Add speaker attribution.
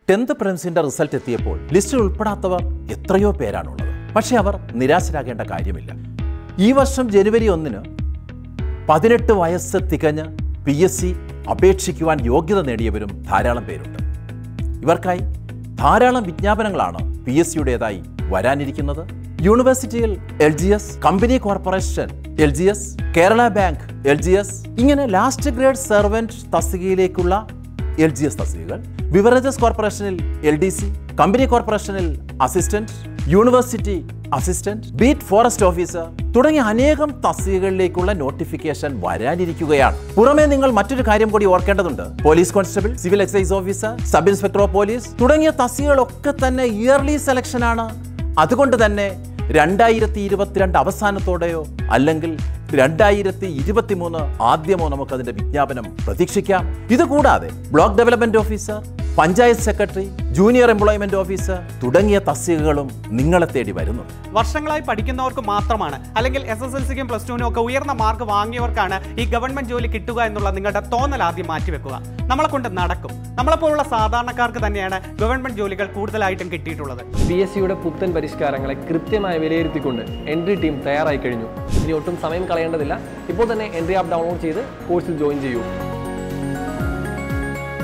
Speaker 1: tenth പ്രിലിംസിന്റെ result എത്തിയപ്പോൾ ലിസ്റ്റിൽ ഉൾപ്പെടാത്തവർ എത്രയോ പേരാണുള്ളത് പക്ഷേ അവർ നിരാശരാകേണ്ട കാര്യമില്ല ഈ വർഷം ജനുവരി ഒന്നിന് പതിനെട്ട് വയസ്സ് തികഞ്ഞ് പി എസ് സി അപേക്ഷിക്കുവാൻ യോഗ്യത നേടിയവരും ധാരാളം പേരുണ്ട് ഇവർക്കായി ധാരാളം വിജ്ഞാപനങ്ങളാണ് പി എസ് സിയുടേതായി വരാനിരിക്കുന്നത് യൂണിവേഴ്സിറ്റിയിൽ L G S company corporation L G S Kerala bank L G S ഇങ്ങനെ ലാസ്റ്റ് ഗ്രേഡ് സെർവൻറ്റ് തസ്തികയിലേക്കുള്ള എൽ ജി എസ് തസ്തികകൾ ബിവറേജസ് കോർപ്പറേഷനിൽ എൽ ഡി സി കമ്പനി കോർപ്പറേഷനിൽ assistant university assistant beat forest officer തുടങ്ങിയ അനേകം തസ്തികകളിലേക്കുള്ള നോട്ടിഫിക്കേഷൻ വരാനിരിക്കുകയാണ് പുറമെ നിങ്ങൾ മറ്റൊരു കാര്യം കൂടി ഓർക്കേണ്ടതുണ്ട് police constable civil excise officer sub inspector of police തുടങ്ങിയ തസ്തികകളൊക്കെ തന്നെ ഇയർലി സെലക്ഷൻ ആണ് അതുകൊണ്ട് തന്നെ രണ്ടായിരത്തി ഇരുപത്തിരണ്ട് അവസാനത്തോടെയോ അല്ലെങ്കിൽ രണ്ടായിരത്തി ഇരുപത്തി മൂന്ന് ആദ്യമോ നമുക്കതിന്റെ വിജ്ഞാപനം പ്രതീക്ഷിക്കാം ഇതുകൂടാതെ block development officer panchayat secretary junior employment officer തുടങ്ങിയ തസ്തികകളും നിങ്ങളെ തേടി വരുന്നു
Speaker 2: വർഷങ്ങളായി പഠിക്കുന്നവർക്ക് മാത്രമാണ് അല്ലെങ്കിൽ എസ് എസ് എൽ സിക്കും പ്ലസ് ടുവിനും ഒക്കെ ഉയർന്ന മാർക്ക് വാങ്ങിയവർക്കാണ് ഈ ഗവൺമെന്റ് ജോലി കിട്ടുക എന്നുള്ള നിങ്ങളുടെ തോന്നൽ ആദ്യം മാറ്റിവെക്കുക നമ്മളെ കൊണ്ട് നടക്കും നമ്മളെപ്പോലുള്ള സാധാരണക്കാർക്ക് തന്നെയാണ് ഗവൺമെന്റ് ജോലികൾ കൂടുതലായിട്ടും കിട്ടിയിട്ടുള്ളത്
Speaker 3: പി എസ് സിയുടെ പുത്തൻ പരിഷ്കാരങ്ങളെ കൃത്യമായി വിലയിരുത്തിക്കൊണ്ട് എൻട്രി ടീം തയ്യാറായി കഴിഞ്ഞു ഇനി ഒട്ടും സമയം കളയേണ്ടതില്ല ഇപ്പോൾ തന്നെ എൻട്രി ആപ്പ് ഡൗൺലോഡ് ചെയ്ത് കോഴ്സിൽ ജോയിൻ ചെയ്യൂ